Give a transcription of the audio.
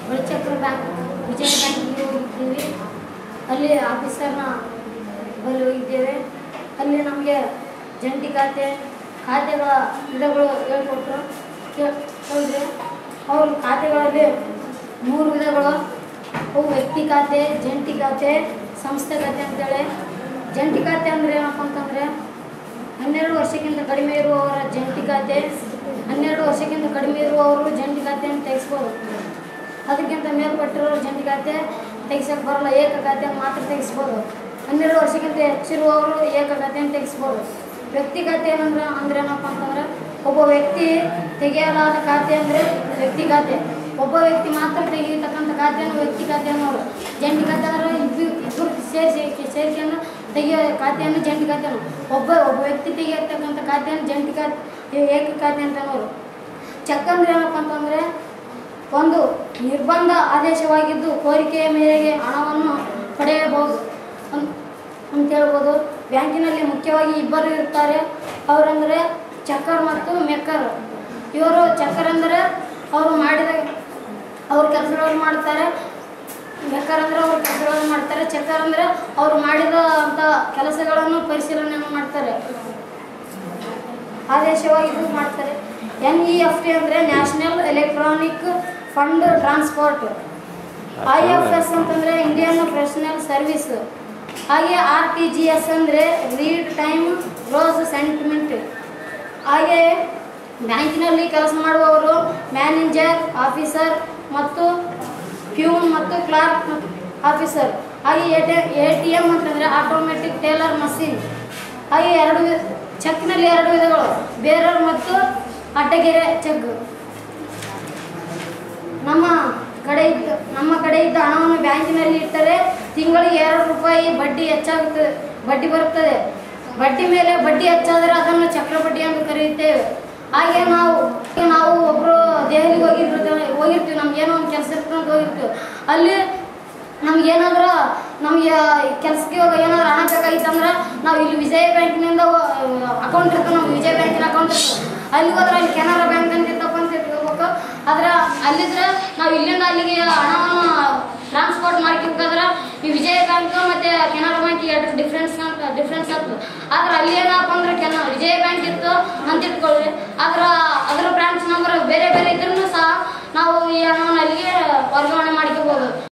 Balichakra bank ವಿಜಯ ಬ್ಯಾಂಕಿಗೆ ಹೋಗಿದ್ದೀವಿ ಅಲ್ಲಿ ಆಫೀಸರ್ನ ಬಳಿ ಹೋಗಿದ್ದೇವೆ ಅಲ್ಲಿ ನಮಗೆ ಜಂಟಿ ಖಾತೆ ಖಾತೆಗಳ ವಿಧಗಳು ಹೇಳ್ಕೊಟ್ರು ಕೇಳ್- ಕೇಳಿದ್ರೆ ಅವ್ರ ಖಾತೆಗಳಲ್ಲಿ ಮೂರು ವಿಧಗಳು ಅವು ವ್ಯಕ್ತಿ ಖಾತೆ ಜಂಟಿ ಖಾತೆ ಸಂಸ್ಥೆ ಖಾತೆ ಅಂತೇಳಿ ಜಂಟಿ ಖಾತೆ ಅಂದರೆ ಏನಪ್ಪ ಅಂತಂದರೆ ಹನ್ನೆರಡು ವರ್ಷಕ್ಕಿಂತ ಕಡಿಮೆ ಇರುವವರ ಜಂಟಿ ಖಾತೆ ಹನ್ನೆರಡು ವರ್ಷಕ್ಕಿಂತ ಕಡಿಮೆ ಇರುವವರು ಜಂಟಿ ಖಾತೆಯನ್ನು ತೆಗೆಸ್ಬೋದು ಅದಕ್ಕಿಂತ ಮೇಲ್ಪಟ್ಟಿರೋರು ಜಂಟಿ ಖಾತೆ ತೆಗಿಸಕ್ಕೆ ಬರಲ್ಲ ಏಕ ಖಾತೆಯನ್ನು ಮಾತ್ರ ತೆಗಿಸ್ಬೋದು ಹನ್ನೆರಡು ವರ್ಷಕ್ಕಿಂತ ಹೆಚ್ಚಿರುವವರು ಏಕ ಖಾತೆಯನ್ನು ತೆಗಿಸ್ಬೋದು ವ್ಯಕ್ತಿ ಖಾತೆ ಏನಂದ್ರೆ ಅಂದ್ರೆ ಏನಪ್ಪ ಅಂತಂದ್ರೆ ಒಬ್ಬ ವ್ಯಕ್ತಿ ತೆಗೆಯಲಾದ ಖಾತೆ ಅಂದರೆ ವ್ಯಕ್ತಿ ಖಾತೆ ಒಬ್ಬ ವ್ಯಕ್ತಿ ಮಾತ್ರ ತೆಗಿತಕ್ಕಂಥ ಖಾತೆಯನ್ನು ವ್ಯಕ್ತಿ ಖಾತೆ ಅನ್ನೋರು ಜಂಟಿ ಖಾತೆ ಅಂದ್ರೆ ಇಬ್ಬರು ಇಬ್ಬರು ಸೇರಿಸಿ ಸೇರಿಕೊಂಡು ತೆಗೆಯೋ ಖಾತೆಯನ್ನು ಜಂಟಿ ಖಾತೆ ಅನ್ನೋರು ಒಬ್ಬ ಒಬ್ಬ ವ್ಯಕ್ತಿ ತೆಗೆಯತಕ್ಕಂಥ ಖಾತೆಯನ್ನು ಜಂಟಿ ಖಾತೆ ಏಕ ಖಾತೆ ಅಂತ ಅನ್ನೋರು ಚೆಕ್ ಅಂದ್ರೆ ಏನಪ್ಪ ಅಂತಂದರೆ ಒಂದು ನಿರ್ಬಂಧ ಆದೇಶವಾಗಿದ್ದು ಕೋರಿಕೆಯ ಮೇರೆಗೆ ಹಣವನ್ನು ಪಡೆಯಬಹುದು ಅನ್- ಅಂತ ಹೇಳ್ಬೋದು ಬ್ಯಾಂಕಿನಲ್ಲಿ ಮುಖ್ಯವಾಗಿ ಇಬ್ಬರು ಇರ್ತಾರೆ ಅವರಂದರೆ ಚಕ್ಕರ್ ಮತ್ತು ಮೆಕ್ಕರ್ ಇವರು ಚಕ್ಕರ್ ಅಂದರೆ ಅವರು ಮಾಡಿದ ಅವ್ರ ಕೆಲಸಗಳನ್ನು ಮಾಡ್ತಾರೆ ಮೆಕ್ಕರ್ ಅಂದರೆ ಅವ್ರ ಕೆಲಸಗಳನ್ನು ಮಾಡ್ತಾರೆ ಚಕ್ಕರ್ ಅಂದರೆ ಅವರು ಮಾಡಿದ ಅಂಥ ಕೆಲಸಗಳನ್ನು ಪರಿಶೀಲನೆಯನ್ನು ಮಾಡ್ತಾರೆ ಆದೇಶವಾಗಿ ಇದು ಮಾಡ್ತಾರೆ ಎನ್ ಇ ಎಫ್ ಟಿ ಅಂದರೆ national electronic fund transport I F S ಅಂತಂದರೆ ಇಂಡಿಯನ್ ಪ್ರೊಫೆಷನಲ್ ಸರ್ವಿಸ್ ಹಾಗೆ ಆರ್ ಟಿ ಜಿ ಎಸ್ ಅಂದರೆ ರೀಡ್ ಟೈಮ್ ರೋಸ್ ಸೆಂಟಿಮೆಂಟ್ ಹಾಗೆ ಬ್ಯಾಂಕಿನಲ್ಲಿ ಕೆಲಸ ಮಾಡುವವರು ಮ್ಯಾನೇಜರ್ ಆಫೀಸರ್ ಮತ್ತು ಪ್ಯೂನ್ ಮತ್ತು ಕ್ಲಾರ್ಕ್ ಆಫೀಸರ್ ಹಾಗೆ A T A T M ಅಂತಂದರೆ ಆಟೋಮೆಟಿಕ್ ಟೇಲರ್ ಮಷೀನ್ ಹಾಗೆ ಎರಡು ವಿ- ಚೆಕ್ನಲ್ಲಿ ಎರಡು ವಿಧಗಳು ಬೇರರ್ ಮತ್ತು ಅಡ್ಡಗೆರೆ ಚೆಕ್ ನಮ್ಮ ಕಡೆ ಇದ್ದ ನಮ್ಮ ಕಡೆ ಇದ್ದ ಹಣವನ್ನು ಬ್ಯಾಂಕಿನಲ್ಲಿ ಇಟ್ಟರೆ ತಿಂಗಳಿಗೆ ಎರಡು ರೂಪಾಯಿ ಬಡ್ಡಿ ಹೆಚ್ಚಾಗುತ್ತದೆ ಬಡ್ಡಿ ಬರುತ್ತದೆ ಬಡ್ಡಿ ಮೇಲೆ ಬಡ್ಡಿ ಹೆಚ್ಚಾದರೆ ಅದನ್ನು ಚಕ್ರಬಡ್ಡಿ ಎಂದು ಕರೆಯುತ್ತೇವೆ ಹಾಗೆ ನಾವು ನಾವು ಒಬ್ಬರು ದೆಹಲಿಗೆ ಹೋಗಿರ್ತೀವಿ ಹೋಗಿರ್ತೀವಿ ನಮ್ಗೆ ಏನೋ ಒಂದು ಕೆಲಸ ಇರ್ತದೆ ಅಂತ ಹೋಗಿರ್ತೀವಿ ಅಲ್ಲಿ ನಮ್ಗೇನಾದ್ರೂ ನಮಗೆ ಕೆಲಸಕ್ಕೆ ಹೋಗ ಏನಾದ್ರು ಹಣ ಬೇಕಾಗಿತ್ತಂದ್ರೆ ನಾವು ಇಲ್ಲಿ ವಿಜಯ ಬ್ಯಾಂಕಿನಿಂದ ಅಕೌಂಟ್ ಇರ್ತದೆ ನಮ್ಮ ವಿಜಯ ಬ್ಯಾಂಕಿನ ಅಕೌಂಟ್ ಇರ್ತದೆ ಅಲ್ಲಿ ಹೋದ್ರೆ ಅಲ್ಲಿ ಕೆನರಾ ಬ್ಯಾಂಕ್ ಅಂತ ಇರ್ತಪ್ಪ ಅಂತ ತಿಳ್ಕೊಬೇಕು ಆದ್ರೆ ಅಲ್ಲಿದ್ರೆ ನಾವು ಇಲ್ಲಿಂದ ಅಲ್ಲಿಗೆ ಹಣವನ್ನು ಟ್ರಾನ್ಸ್ಪೋರ್ಟ್ ಮಾಡ್ಕೋಬೇಕಾದ್ರೆ ಈ ವಿಜಯ ಬ್ಯಾಂಕ್ ಮತ್ತು ಕೆನರಾ ಬ್ಯಾಂಕ್ ಎರಡು ಡಿಫ್ರೆನ್ಸ್ ಡಿಫ್ರೆನ್ಸ್ ಆಗ್ತದೆ ಆದ್ರೆ ಅಲ್ಲಿ ಏನಪ್ಪ ಅಂದ್ರೆ ಕೆನ ವಿಜಯ ಬ್ಯಾಂಕ್ ಇತ್ತು ಅಂತ ಇಟ್ಕೊಳ್ಳಿ ಆದ್ರೆ ಅದರ ಬ್ರಾಂಚ್ ನಂಬರ್ ಬೇರೆ ಬೇರೆ ಇದ್ರೂ ಸಹ ನಾವು ಈ ಹಣವನ್ನು ಅಲ್ಲಿಗೆ ವರ್ಗಾವಣೆ ಮಾಡ್ಕೋಬೋದು